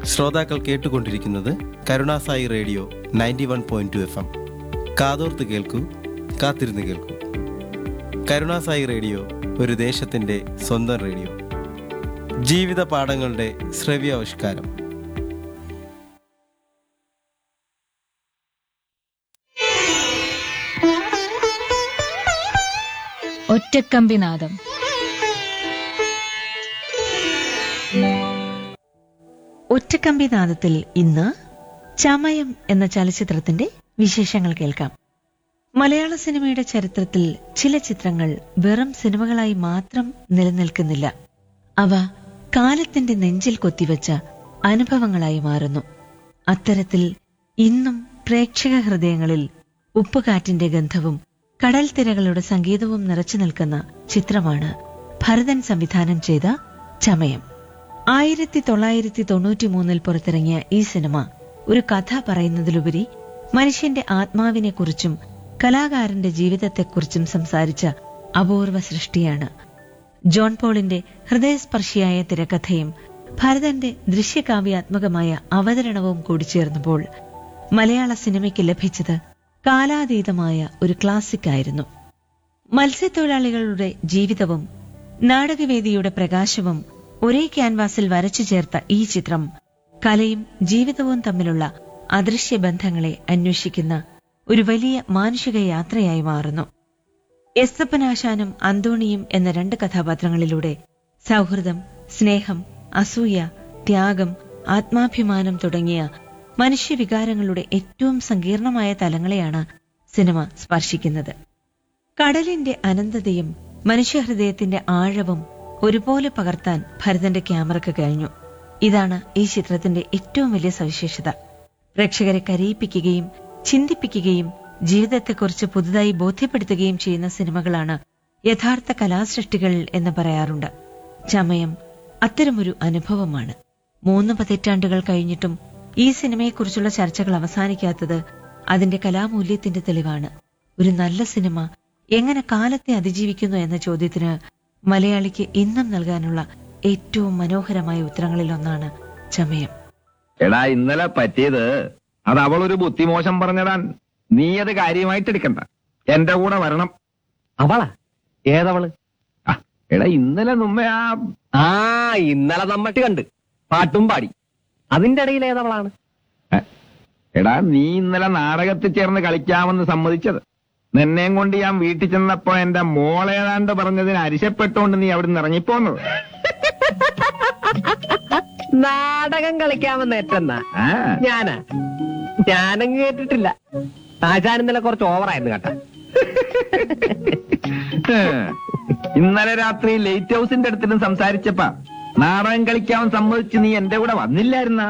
ശ്രോതാക്കൾ കേട്ടുകൊണ്ടിരിക്കുന്നത് Karunasai radio ninety one point two F M കാതോർത്ത് കേൾക്കൂ കാത്തിരുന്ന് കേൾക്കൂ കരുണാസായി റേഡിയോ ഒരു ദേശത്തിൻ്റെ സ്വന്തം റേഡിയോ ജീവിത പാഠങ്ങളുടെ ശ്രവ്യാവിഷ്കാരം ഒറ്റക്കമ്പിനാദം ഒറ്റക്കമ്പി നാദത്തിൽ ഇന്ന് ചമയം എന്ന ചലച്ചിത്രത്തിന്റെ വിശേഷങ്ങൾ കേൾക്കാം മലയാള സിനിമയുടെ ചരിത്രത്തിൽ ചില ചിത്രങ്ങൾ വെറും സിനിമകളായി മാത്രം നിലനിൽക്കുന്നില്ല അവ കാലത്തിന്റെ നെഞ്ചിൽ കൊത്തിവെച്ച അനുഭവങ്ങളായി മാറുന്നു അത്തരത്തിൽ ഇന്നും പ്രേക്ഷക ഹൃദയങ്ങളിൽ ഉപ്പുകാറ്റിന്റെ ഗന്ധവും കടൽ തിരകളുടെ സംഗീതവും നിറച്ചു നിൽക്കുന്ന ചിത്രമാണ് ഭരതൻ സംവിധാനം ചെയ്ത ചമയം ആയിരത്തി തൊള്ളായിരത്തി തൊണ്ണൂറ്റി മൂന്നിൽ പുറത്തിറങ്ങിയ ഈ സിനിമ ഒരു കഥ പറയുന്നതിലുപരി മനുഷ്യന്റെ ആത്മാവിനെക്കുറിച്ചും കലാകാരന്റെ ജീവിതത്തെക്കുറിച്ചും സംസാരിച്ച അപൂർവ സൃഷ്ടിയാണ് ജോൺ പോളിന്റെ ഹൃദയസ്പർശിയായ തിരക്കഥയും ഭരതന്റെ ദൃശ്യകാവ്യാത്മകമായ അവതരണവും കൂടിച്ചേർന്നപ്പോൾ മലയാള സിനിമയ്ക്ക് ലഭിച്ചത് കാലാതീതമായ ഒരു ക്ലാസിക് ആയിരുന്നു മത്സ്യത്തൊഴിലാളികളുടെ ജീവിതവും നാടകവേദിയുടെ പ്രകാശവും ഒരേ ക്യാൻവാസിൽ വരച്ചു ചേർത്ത ഈ ചിത്രം കലയും ജീവിതവും തമ്മിലുള്ള അദൃശ്യ ബന്ധങ്ങളെ അന്വേഷിക്കുന്ന ഒരു വലിയ മാനുഷിക യാത്രയായി മാറുന്നു എസ്തപ്പനാശാനും അന്തോണിയും എന്ന രണ്ട് കഥാപാത്രങ്ങളിലൂടെ സൗഹൃദം സ്നേഹം അസൂയ ത്യാഗം ആത്മാഭിമാനം തുടങ്ങിയ മനുഷ്യവികാരങ്ങളുടെ ഏറ്റവും സങ്കീർണമായ തലങ്ങളെയാണ് സിനിമ സ്പർശിക്കുന്നത് കടലിന്റെ അനന്തതയും മനുഷ്യഹൃദയത്തിന്റെ ആഴവും ഒരുപോലെ പകർത്താൻ ഭരതന്റെ ക്യാമറയ്ക്ക് കഴിഞ്ഞു ഇതാണ് ഈ ചിത്രത്തിന്റെ ഏറ്റവും വലിയ സവിശേഷത പ്രേക്ഷകരെ കരയിപ്പിക്കുകയും ചിന്തിപ്പിക്കുകയും ജീവിതത്തെക്കുറിച്ച് പുതുതായി ബോധ്യപ്പെടുത്തുകയും ചെയ്യുന്ന സിനിമകളാണ് യഥാർത്ഥ കലാസൃഷ്ടികൾ എന്ന് പറയാറുണ്ട് ചമയം അത്തരമൊരു അനുഭവമാണ് മൂന്ന് പതിറ്റാണ്ടുകൾ കഴിഞ്ഞിട്ടും ഈ സിനിമയെക്കുറിച്ചുള്ള ചർച്ചകൾ അവസാനിക്കാത്തത് അതിന്റെ കലാമൂല്യത്തിന്റെ തെളിവാണ് ഒരു നല്ല സിനിമ എങ്ങനെ കാലത്തെ അതിജീവിക്കുന്നു എന്ന ചോദ്യത്തിന് മലയാളിക്ക് ഇന്നും നൽകാനുള്ള ഏറ്റവും മനോഹരമായ ഉത്തരങ്ങളിലൊന്നാണ് ചമയം എടാ ഇന്നലെ പറ്റിയത് അത് അവളൊരു ബുദ്ധിമോശം പറഞ്ഞതാൻ നീ അത് കാര്യമായിട്ട് എടുക്കണ്ട എന്റെ കൂടെ വരണം അവളാ ഏതവള് ആ, എടാ ഇന്നലെ മുമ്പേ ആ ആ ഇന്നലെ നമ്മട്ടി കണ്ട് പാട്ടും പാടി അതിന്റെ ഇടയിൽ ഏതവളാണ് ഏ, എടാ നീ ഇന്നലെ നാടകത്തിൽ ചേർന്ന് കളിക്കാമെന്ന് സമ്മതിച്ചത് നിന്നെയും കൊണ്ട് ഞാൻ വീട്ടിൽ ചെന്നപ്പോ എന്റെ മോളേതാണ്ട് പറഞ്ഞതിന് അരിശപ്പെട്ടോണ്ട് നീ അവിടെ നിന്ന് ഇറങ്ങിപ്പോന്നത് നാടകം കളിക്കാമെന്ന് ഏറ്റെന്നാ ആ ഞാനാ ഞാനങ്ങ് കേട്ടിട്ടില്ല ആശാൻ ഇന്നലെ കുറച്ച് ഓവറായിരുന്നു കേട്ടാ ഇന്നലെ രാത്രി ലൈറ്റ് ഹൗസിന്റെ അടുത്തിലും സംസാരിച്ചപ്പ നാടകം കളിക്കാൻ സമ്മതിച്ച് നീ എന്റെ കൂടെ വന്നില്ലായിരുന്ന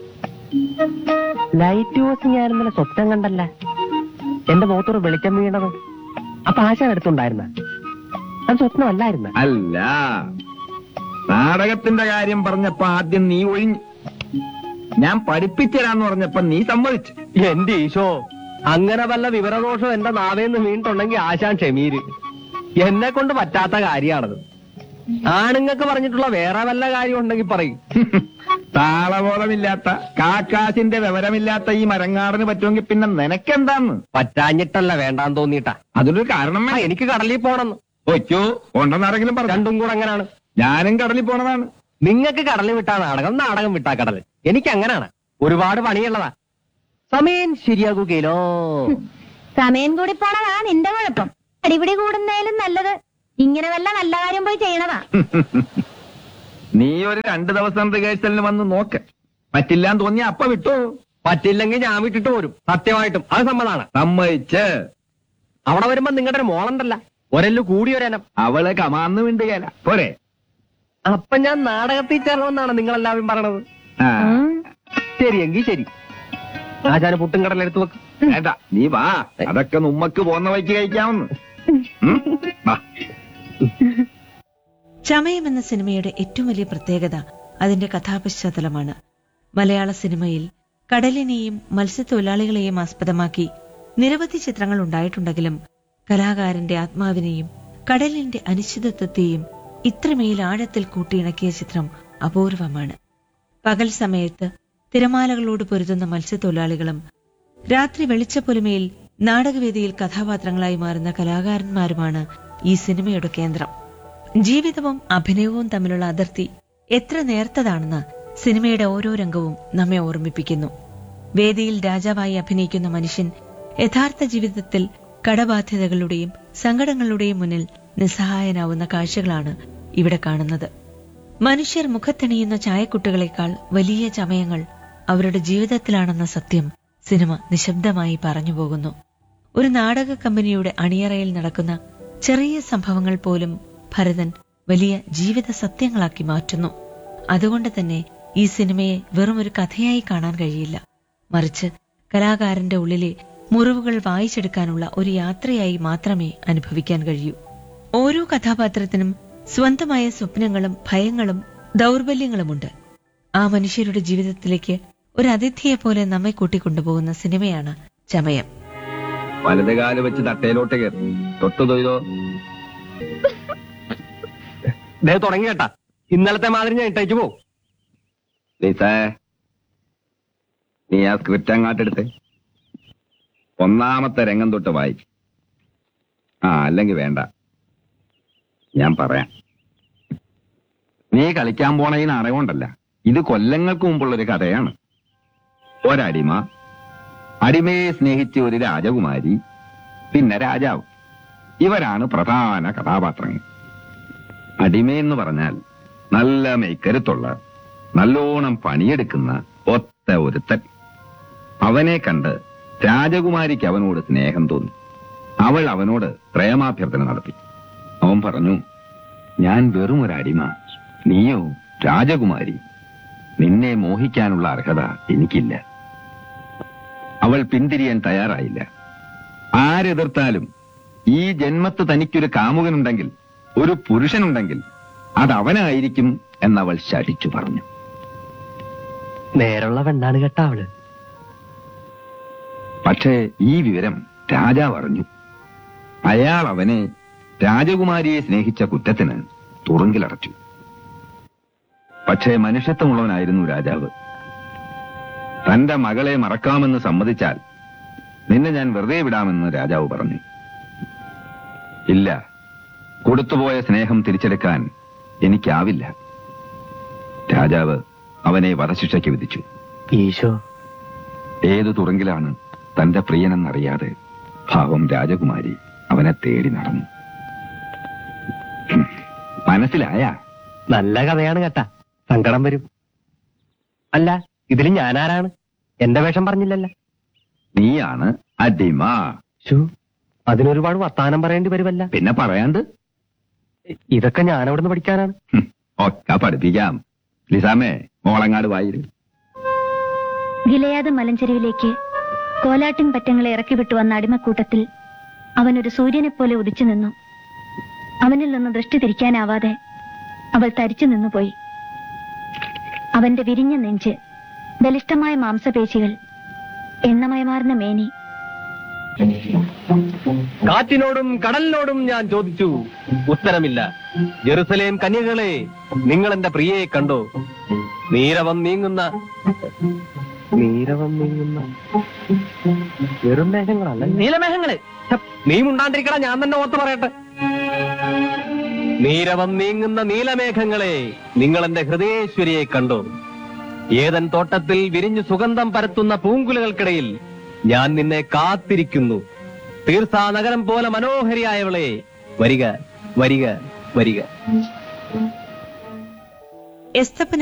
ലൈറ്റ് ഹൗസ് ഞാൻ ഇന്നലെ സ്വപ്നം കണ്ടല്ല എന്റെ മുഖത്തൊരു വെളിച്ചം വീണത് അപ്പൊ ആശാൻ അടുത്തുണ്ടായിരുന്ന അത് സ്വപ്നമല്ലായിരുന്ന അല്ല നാടകത്തിന്റെ കാര്യം പറഞ്ഞപ്പോ ആദ്യം നീ ഒഴിഞ്ഞു ഞാൻ പഠിപ്പിച്ചരാന്ന് പറഞ്ഞപ്പോ നീ സമ്മതിച്ചു എന്റെ ഈശോ അങ്ങനെ വല്ല വിവരദോഷം എന്റെ നാവേന്ന് വീണിട്ടുണ്ടെങ്കിൽ ആശാൻ ക്ഷമീര് എന്നെ കൊണ്ട് പറ്റാത്ത കാര്യമാണത് ആണുങ്ങൾക്ക് പറഞ്ഞിട്ടുള്ള വേറെ വല്ല കാര്യം ഉണ്ടെങ്കിൽ പറയും താളബോധമില്ലാത്ത കാക്കാശിന്റെ വിവരമില്ലാത്ത ഈ മരങ്ങാടിന് പറ്റുമെങ്കിൽ പിന്നെ നിനക്കെന്താന്ന് പറ്റാഞ്ഞിട്ടല്ല വേണ്ടാന്ന് തോന്നിയിട്ടാ അതിനൊരു കാരണം ആ, എനിക്ക് കടലിൽ പോണെന്ന് ഒറ്റോ ഉണ്ടെന്നാരെങ്കിലും പറഞ്ഞു രണ്ടും കൂടെ അങ്ങനാണ് ഞാനും കടലിൽ പോണതാണ് നിങ്ങൾക്ക് കടലിൽ വിട്ടാ നാടകം നാടകം വിട്ടാ കടൽ എനിക്ക് അങ്ങനാണ് ഒരുപാട് പണിയുള്ളതാ സമയം ശരിയാകുകയിലോ സമയം കൂടി പോണതാ നിന്റെ കുഴപ്പം അടിപിടി കൂടുന്നതിലും നല്ലത് ഇങ്ങനെ വല്ല നല്ല കാര്യം പോയി ചെയ്യണതാ നീ ഒരു രണ്ടു ദിവസം റിഹേഴ്സലിന് വന്ന് നോക്ക് പറ്റില്ലാന്ന് തോന്നിയ അപ്പ വിട്ടോ പറ്റില്ലെങ്കിൽ ഞാൻ വിട്ടിട്ട് പോരും സത്യമായിട്ടും അത് സമ്മതാണ് സമ്മതിച്ച് അവിടെ വരുമ്പോ നിങ്ങളുടെ ഒരു മോളുണ്ടല്ല ഒരെല്ലു കൂടി ഒരനം അവള് കമാന്ന് വിണ്ടുകയല പോരെ അപ്പൊ ഞാൻ നാടകത്തിൽ ചേരണമെന്നാണ് നിങ്ങളെല്ലാവരും പറയണത് ആ, ശരി എങ്കിൽ ശരി ആശാന് പുട്ടും കടലെടുത്ത് വെക്ക് വേണ്ട നീ വാ അതൊക്കെ ഉമ്മക്ക് പോന്ന വഴിക്ക് കഴിക്കാമെന്ന് ഉം? വാ ചമയം എന്ന സിനിമയുടെ ഏറ്റവും വലിയ പ്രത്യേകത അതിന്റെ കഥാപശ്ചാത്തലമാണ് മലയാള സിനിമയിൽ കടലിനെയും മത്സ്യത്തൊഴിലാളികളെയും ആസ്പദമാക്കി നിരവധി ചിത്രങ്ങൾ ഉണ്ടായിട്ടുണ്ടെങ്കിലും കലാകാരന്റെ ആത്മാവിനെയും കടലിന്റെ അനിശ്ചിതത്വത്തെയും ഇത്രമേൽ ആഴത്തിൽ കൂട്ടിയിണക്കിയ ചിത്രം അപൂർവമാണ് പകൽ സമയത്ത് തിരമാലകളോട് പൊരുതുന്ന മത്സ്യത്തൊഴിലാളികളും രാത്രി വെളിച്ചപ്പൊലിമയിൽ നാടകവേദിയിൽ കഥാപാത്രങ്ങളായി മാറുന്ന കലാകാരന്മാരുമാണ് ഈ സിനിമയുടെ കേന്ദ്രം ജീവിതവും അഭിനയവും തമ്മിലുള്ള അതിർത്തി എത്ര നേർത്തതാണെന്ന് സിനിമയുടെ ഓരോ രംഗവും നമ്മെ ഓർമ്മിപ്പിക്കുന്നു വേദിയിൽ രാജാവായി അഭിനയിക്കുന്ന മനുഷ്യൻ യഥാർത്ഥ ജീവിതത്തിൽ കടബാധ്യതകളുടെയും സങ്കടങ്ങളുടെയും മുന്നിൽ നിസ്സഹായനാവുന്ന കാഴ്ചകളാണ് ഇവിടെ കാണുന്നത് മനുഷ്യർ മുഖത്തണിയുന്ന ചായക്കുട്ടുകളെക്കാൾ വലിയ ചമയങ്ങൾ അവരുടെ ജീവിതത്തിലാണെന്ന സത്യം സിനിമ നിശബ്ദമായി പറഞ്ഞു പോകുന്നു ഒരു നാടക കമ്പനിയുടെ അണിയറയിൽ നടക്കുന്ന ചെറിയ സംഭവങ്ങൾ പോലും ഭരതൻ വലിയ ജീവിത സത്യങ്ങളാക്കി മാറ്റുന്നു അതുകൊണ്ട് തന്നെ ഈ സിനിമയെ വെറും ഒരു കഥയായി കാണാൻ കഴിയില്ല മറിച്ച് കലാകാരന്റെ ഉള്ളിലെ മുറിവുകൾ വായിച്ചെടുക്കാനുള്ള ഒരു യാത്രയായി മാത്രമേ അനുഭവിക്കാൻ കഴിയൂ ഓരോ കഥാപാത്രത്തിനും സ്വന്തമായ സ്വപ്നങ്ങളും ഭയങ്ങളും ദൗർബല്യങ്ങളുമുണ്ട് ആ മനുഷ്യരുടെ ജീവിതത്തിലേക്ക് ഒരു അതിഥിയെ പോലെ നമ്മെ കൂട്ടിക്കൊണ്ടുപോകുന്ന സിനിമയാണ് ചമയം വലത് കാല് വെച്ച് തട്ടയിലോട്ട് കയറി തൊട്ടു തൊയ്തോ ദേ തുടങ്ങി കേട്ടാ ഇന്നലത്തെ മാതിരി ഞാൻ ഇട്ടേച്ചു പോ ലീസേ നീ ആ സ്ക്രിപ്റ്റ് അങ്ങാട്ടെടുത്ത് ഒന്നാമത്തെ രംഗം തൊട്ട് വായിച്ചു ആ അല്ലെങ്കിൽ വേണ്ട ഞാൻ പറയാം നീ കളിക്കാൻ പോണതിന് അറിവുണ്ടല്ല ഇത് കൊല്ലങ്ങൾക്ക് മുമ്പുള്ള ഒരു കഥയാണ് ഒരടിമ അടിമയെ സ്നേഹിച്ച ഒരു രാജകുമാരി പിന്നെ രാജാവ് ഇവരാണ് പ്രധാന കഥാപാത്രങ്ങൾ അടിമയെന്ന് പറഞ്ഞാൽ നല്ല മെയ്ക്കരുത്തുള്ള നല്ലോണം പണിയെടുക്കുന്ന ഒത്ത ഒരുത്തൻ അവനെ കണ്ട് രാജകുമാരിക്ക് അവനോട് സ്നേഹം തോന്നി അവൾ അവനോട് പ്രേമാഭ്യർത്ഥന നടത്തി അവൻ പറഞ്ഞു ഞാൻ വെറും ഒരു അടിമ നീയോ രാജകുമാരി നിന്നെ മോഹിക്കാനുള്ള അർഹത എനിക്കില്ല അവൾ പിന്തിരിയാൻ തയ്യാറായില്ല ആരെതിർത്താലും ഈ ജന്മത്ത് തനിക്കൊരു കാമുകനുണ്ടെങ്കിൽ ഒരു പുരുഷനുണ്ടെങ്കിൽ അത് അവനായിരിക്കും എന്നവൾ ശടിച്ചു പറഞ്ഞു നേരുള്ള പെണ്ണാണ് കേട്ടാ അവള് പക്ഷേ ഈ വിവരം രാജാവ് അറിഞ്ഞു അയാൾ അവനെ രാജകുമാരിയെ സ്നേഹിച്ച കുറ്റത്തിന് തുറുങ്കിലടച്ചു പക്ഷേ മനുഷ്യത്വമുള്ളവനായിരുന്നു രാജാവ് തന്റെ മകളെ മറക്കാമെന്ന് സമ്മതിച്ചാൽ നിന്നെ ഞാൻ വെറുതെ വിടാമെന്ന് രാജാവ് പറഞ്ഞു ഇല്ല കൊടുത്തുപോയ സ്നേഹം തിരിച്ചെടുക്കാൻ എനിക്കാവില്ല രാജാവ് അവനെ വധശിക്ഷയ്ക്ക് വിധിച്ചു ഈശോ ഏതു തുറങ്കിലാണ് തന്റെ പ്രിയനെന്നറിയാതെ ഭാവം രാജകുമാരി അവനെ തേടി നടന്നു ഹും, മനസ്സിലായ നല്ല കഥയാണ് കേട്ടാ സങ്കടം വരും അല്ല ഇതിൽ ഞാനാരാണ് എന്റെ വേഷം പറഞ്ഞില്ലല്ല നീയാണ് അടിമ ശു അതിനൊരുപാട് വർത്താനം പറയേണ്ടി വരുമല്ല പിന്നെ പറയാണ്ട് ഇതൊക്കെ ഞാൻ അവിടെ നിന്ന് പഠിക്കാനാണ് ഹും, ഒക്കെ പഠിപ്പിക്കാം ലിസാമേ മോളങ്ങാട് വായിരു ഗിലയാദ് മലഞ്ചെരുവിലേക്ക് കോലാട്ടിൻ പറ്റങ്ങളെ ഇറക്കി വിട്ടു വന്ന അടിമക്കൂട്ടത്തിൽ അവനൊരു സൂര്യനെപ്പോലെ ഉദിച്ചു നിന്നു അവനിൽ നിന്ന് ദൃഷ്ടി തിരിക്കാനാവാതെ അവൾ തരിച്ചു നിന്നുപോയി അവന്റെ വിരിഞ്ഞ നെഞ്ച് ബലിഷ്ഠമായ മാംസപേശികൾ എണ്ണമയമാർന്ന മേനി കാറ്റിനോടും കടലിനോടും ഞാൻ ചോദിച്ചു ഉത്തരമില്ല ജെറുസലേം കന്യകളെ നിങ്ങൾ എന്റെ പ്രിയയെ കണ്ടോ നീരവം നീങ്ങുന്ന നീരവം നീങ്ങുന്ന വെറും മേഘങ്ങളല്ല നീലമേഘങ്ങളെ ഛ, നീ മുണ്ടാണ്ടിരിക്കട ഞാൻ തന്നെ ഓർത്ത് പറയട്ടെ നീരവം നീങ്ങുന്ന നീലമേഘങ്ങളെ നിങ്ങൾ എന്റെ ഹൃദയേശ്വരിയെ കണ്ടോ ഏതൻ തോട്ടത്തിൽ വിരിഞ്ഞു സുഗന്ധം പരത്തുന്ന പൂങ്കുലകൾക്കിടയിൽ ഞാൻ നിന്നെ കാത്തിരിക്കുന്നു തീർഥാ നഗരം പോലെ മനോഹരിയായവളെ വരിക വരിക വരിക എസ്തപ്പൻ